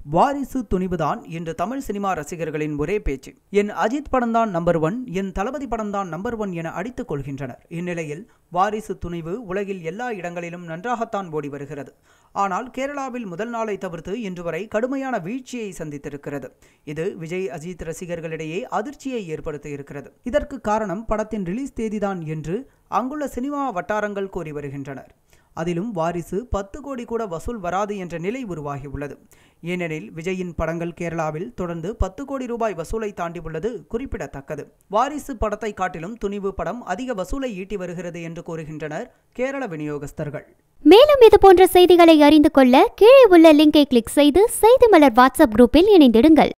வாரிசு துணிவுதான் இன்று தமிழ் சினிமா ரசிகர்களின் ஒரே பேச்சு என் அஜித் படம்தான் நம்பர் ஒன் என் தளபதி படம்தான் நம்பர் ஒன் என அடித்துக் கொள்கின்றனர் இந்நிலையில் வாரிசு துணிவு உலகில் எல்லா இடங்களிலும் நன்றாகத்தான் ஓடி வருகிறது ஆனால் கேரளாவில் முதல் நாளை தவிர்த்து இன்று வரை கடுமையான வீழ்ச்சியை சந்தித்திருக்கிறது இது விஜய் அஜித் ரசிகர்களிடையே அதிர்ச்சியை ஏற்படுத்தி இருக்கிறது இதற்கு காரணம் படத்தின் ரிலீஸ் தேதிதான் என்று அங்குள்ள சினிமா வட்டாரங்கள் கூறி வருகின்றனர் அதிலும் வாரிசு பத்து கோடி கூட வசூல் வராது என்ற நிலை உருவாகியுள்ளது ஏனெனில் விஜயின் படங்கள் கேரளாவில் தொடர்ந்து பத்து கோடி ரூபாய் வசூலை தாண்டியுள்ளது குறிப்பிடத்தக்கது வாரிசு படத்தை காட்டிலும் துணிவு படம் அதிக வசூலை ஈட்டி வருகிறது என்று கூறுகின்றனர் கேரள விநியோகஸ்தர்கள் மேலும் இது போன்ற செய்திகளை அறிந்து கொள்ள கீழே உள்ள லிங்கை கிளிக் செய்து செய்தி மலர் வாட்ஸ்அப் குரூப்பில் இணைந்திடுங்கள்